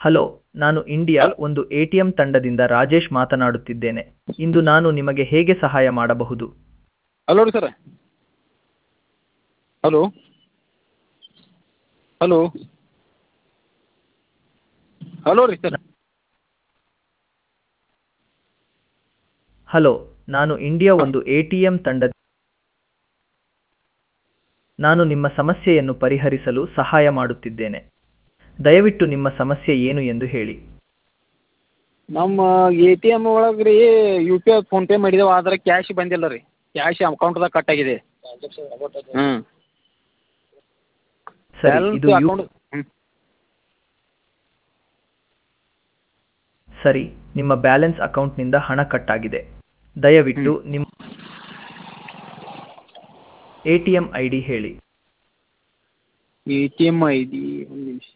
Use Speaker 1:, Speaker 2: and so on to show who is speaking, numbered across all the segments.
Speaker 1: hello ನಾನು India ಒಂದು A T M ತಂಡದಿಂದ ರಾಜೇಶ್ ಮಾತನಾಡುತ್ತಿದ್ದೇನೆ ಇಂದು ನಾನು ನಿಮಗೆ ಹೇಗೆ ಸಹಾಯ ಮಾಡಬಹುದು
Speaker 2: ಹಲೋ ರೀ ಸರ ಹಲೋ ಹಲೋ ಹಲೋ ರೀ ಸರ್
Speaker 1: ಹಲೋ ನಾನು ಇಂಡಿಯಾ ಒಂದು ಎ ಟಿ ಎಂ ತಂಡ ನಾನು ನಿಮ್ಮ ಸಮಸ್ಯೆಯನ್ನು ಪರಿಹರಿಸಲು ಸಹಾಯ ಮಾಡುತ್ತಿದ್ದೇನೆ ದಯವಿಟ್ಟು ನಿಮ್ಮ ಸಮಸ್ಯೆ ಏನು ಎಂದು ಹೇಳಿ
Speaker 2: ನಮ್ಮ ಎ ಟಿ ಎಮ್ ಒಳಗೆ ರೀ ಯು ಪಿ ಐ ಫೋನ್ಪೇ ಮಾಡಿದೆವು ಆದರೆ ಕ್ಯಾಶ್ ಬಂದಿಲ್ಲ ರೀ ಕ್ಯಾಶ್ ಅಕೌಂಟ್ದಾಗ ಕಟ್ ಆಗಿದೆ ಹ್ಞೂ
Speaker 1: ಸರಿ ಇದು ಯು
Speaker 2: ಅಕೌಂಟ್ ಹ್ಞೂ
Speaker 1: ಸರಿ ನಿಮ್ಮ ಬ್ಯಾಲೆನ್ಸ್ ಅಕೌಂಟ್ನಿಂದ ಹಣ ಕಟ್ಟಾಗಿದೆ ದಯವಿಟ್ಟು ನಿಮ್ಮ A T M I D ಹೇಳಿ
Speaker 2: A T M I D ಒಂದು ನಿಮಿಷ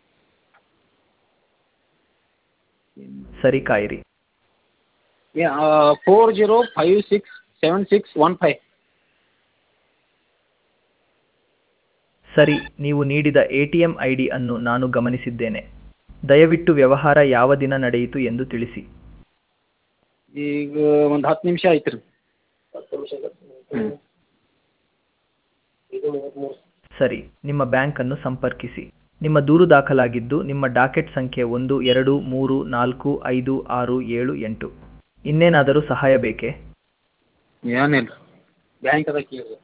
Speaker 1: ಸರಿ ಕಾಯಿರಿ
Speaker 2: four zero five six seven six one five
Speaker 1: ಸರಿ ನೀವು ನೀಡಿದ A T M I D ಅನ್ನು ನಾನು ಗಮನಿಸಿದ್ದೇನೆ ದಯವಿಟ್ಟು ವ್ಯವಹಾರ ಯಾವ ದಿನ ನಡೆಯಿತು ಎಂದು ತಿಳಿಸಿ
Speaker 2: ಈಗ ಒಂದು ಹತ್ತು ನಿಮಿಷ ಆಯ್ತು ರೀ ಹ್ಞೂ
Speaker 1: ಸರಿ ನಿಮ್ಮ ಬ್ಯಾಂಕನ್ನು ಸಂಪರ್ಕಿಸಿ ನಿಮ್ಮ ದೂರು ದಾಖಲಾಗಿದ್ದು ನಿಮ್ಮ ಡಾಕೆಟ್ ಸಂಖ್ಯೆ ಒಂದು ಎರಡು ಮೂರು ನಾಲ್ಕು ಐದು ಆರು ಏಳು ಎಂಟು ಇನ್ನೇನಾದರೂ ಸಹಾಯ ಬೇಕೇ
Speaker 2: ಏನಿಲ್ಲ ಬ್ಯಾಂಕ್ ಅದ ಕೇಳಿ